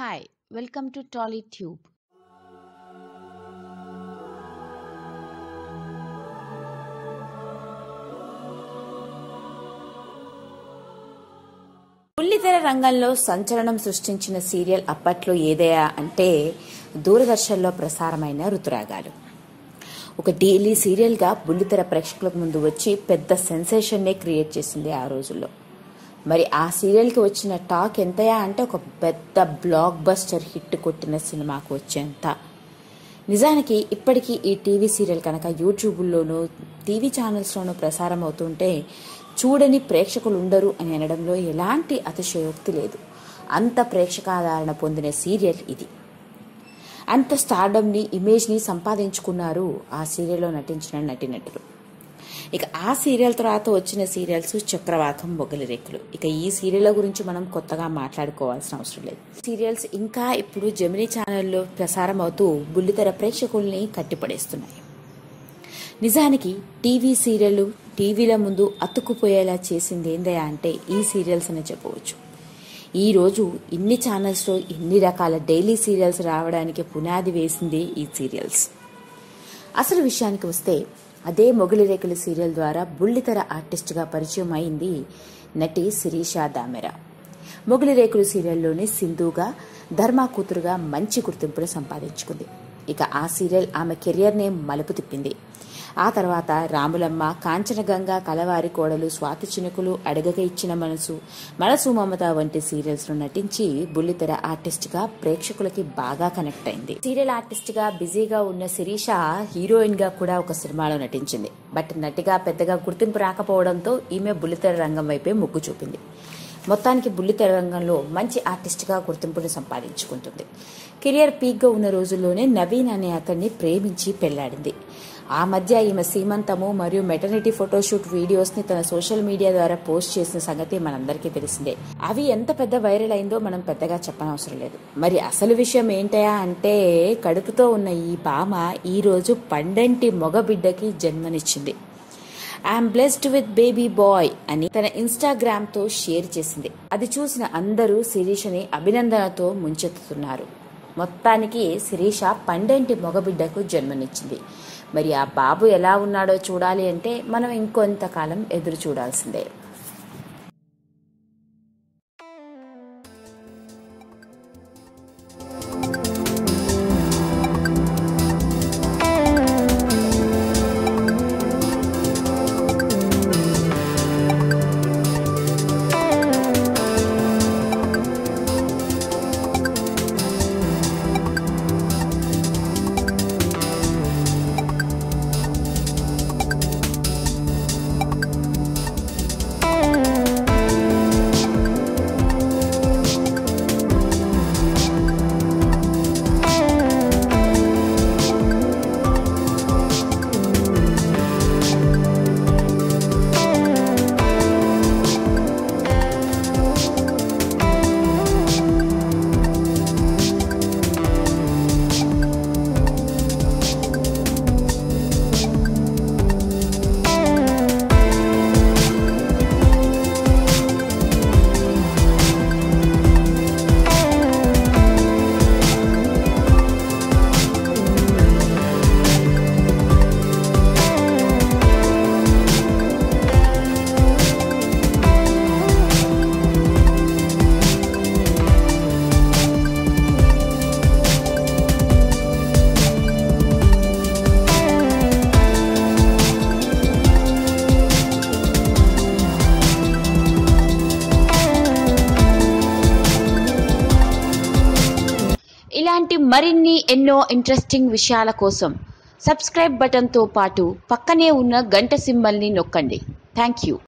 Hi, welcome to TollyTube. బుల్లితెర రంగంలో సంచలనం సృష్టించిన సీరియల్ అప్పట్లో ఏదయా అంటే దూరదర్శన్లో ప్రసారమైన ఋతురాగాలు ఒక డైలీ సీరియల్గా బుల్లితెర ప్రేక్షకులకు ముందు వచ్చి పెద్ద సెన్సేషన్నే క్రియేట్ చేసింది ఆ రోజుల్లో మరి ఆ సీరియల్కి వచ్చిన టాక్ ఎంతయా అంటే ఒక పెద్ద బ్లాక్ బస్టర్ హిట్ కొట్టిన సినిమాకు వచ్చేంత నిజానికి ఇప్పటికీ ఈ టీవీ సీరియల్ కనుక యూట్యూబ్లోనూ టీవీ ఛానల్స్లోనూ ప్రసారం అవుతుంటే చూడని ప్రేక్షకులు ఉండరు అని అనడంలో ఎలాంటి అతిశయోక్తి లేదు అంత ప్రేక్షకాదరణ పొందిన సీరియల్ ఇది అంత స్టార్డమ్ని ఇమేజ్ని సంపాదించుకున్నారు ఆ సీరియల్లో నటించిన నటినటులు ఇక ఆ సీరియల్ తర్వాత వచ్చిన సీరియల్స్ చక్రవాకం మొగలి రేకులు ఇక ఈ సీరియల్ గురించి మనం కొత్తగా మాట్లాడుకోవాల్సిన అవసరం లేదు సీరియల్స్ ఇంకా ఇప్పుడు జమినీ ఛానల్లో ప్రసారం అవుతూ బుల్లితెర ప్రేక్షకుల్ని కట్టిపడేస్తున్నాయి నిజానికి టీవీ సీరియల్ టీవీల ముందు అతుక్కుపోయేలా చేసింది ఏందయా అంటే ఈ సీరియల్స్ అని చెప్పవచ్చు ఈ రోజు ఇన్ని ఛానల్స్లో ఇన్ని రకాల డైలీ సీరియల్స్ రావడానికి పునాది వేసింది ఈ సీరియల్స్ అసలు విషయానికి వస్తే అదే మొగిలి రేకుల సీరియల్ ద్వారా బుల్లితెర ఆర్టిస్ట్గా పరిచయం అయింది నటి శిరీష దామెరా మొగిలి రేకులు సీరియల్లోని సింధుగా ధర్మా కూతురుగా మంచి గుర్తింపును సంపాదించుకుంది ఇక ఆ సీరియల్ ఆమె కెరియర్నే మలుపు తిప్పింది ఆ తర్వాత రాములమ్మ కాంచనగంగ కలవారి కోడలు స్వాతి చినుకులు అడగక ఇచ్చిన మనసు మనసు మమత వంటి సీరియల్స్ లో నటించి బుల్లితెర ఆర్టిస్ట్ గా ప్రేక్షకులకి బాగా కనెక్ట్ అయింది సీరియల్ ఆర్టిస్ట్ గా బిజీగా ఉన్న శిరీష హీరోయిన్ గా కూడా ఒక సినిమాలో నటించింది బట్ నటిగా పెద్దగా గుర్తింపు రాకపోవడంతో ఈమె బుల్లితెర రంగం వైపే మొగ్గు చూపింది మొత్తానికి బుల్లితెర రంగంలో మంచి ఆర్టిస్ట్గా గుర్తింపును సంపాదించుకుంటుంది కెరియర్ పీక్గా ఉన్న రోజుల్లోనే నవీన్ అనే అతన్ని ప్రేమించి పెళ్లాడింది ఆ మధ్య ఈమె సీమంతము మరియు మెటర్నిటీ ఫోటోషూట్ వీడియోస్ ని తన సోషల్ మీడియా ద్వారా పోస్ట్ చేసిన సంగతి మనందరికీ తెలిసిందే అవి ఎంత పెద్ద వైరల్ అయిందో మనం పెద్దగా చెప్పనవసరం లేదు మరి అసలు విషయం ఏంటయా అంటే కడుపుతో ఉన్న ఈ భామ ఈ రోజు పండంటి మగ బిడ్డకి జన్మనిచ్చింది I'm blessed with baby boy అని తన ఇన్స్టాగ్రామ్ తో షేర్ చేసింది అది చూసిన అందరూ శిరీషని అభినందనతో ముంచెత్తుతున్నారు మొత్తానికి శిరీష పండంటి మగబిడ్డకు జన్మనిచ్చింది మరి ఆ బాబు ఎలా ఉన్నాడో చూడాలి అంటే మనం ఇంకొంతకాలం ఎదురు చూడాల్సిందే ఇలాంటి మరిన్ని ఎన్నో ఇంట్రెస్టింగ్ విషయాల కోసం సబ్స్క్రైబ్ బటన్తో పాటు పక్కనే ఉన్న గంట సింబల్ని నొక్కండి థ్యాంక్ యూ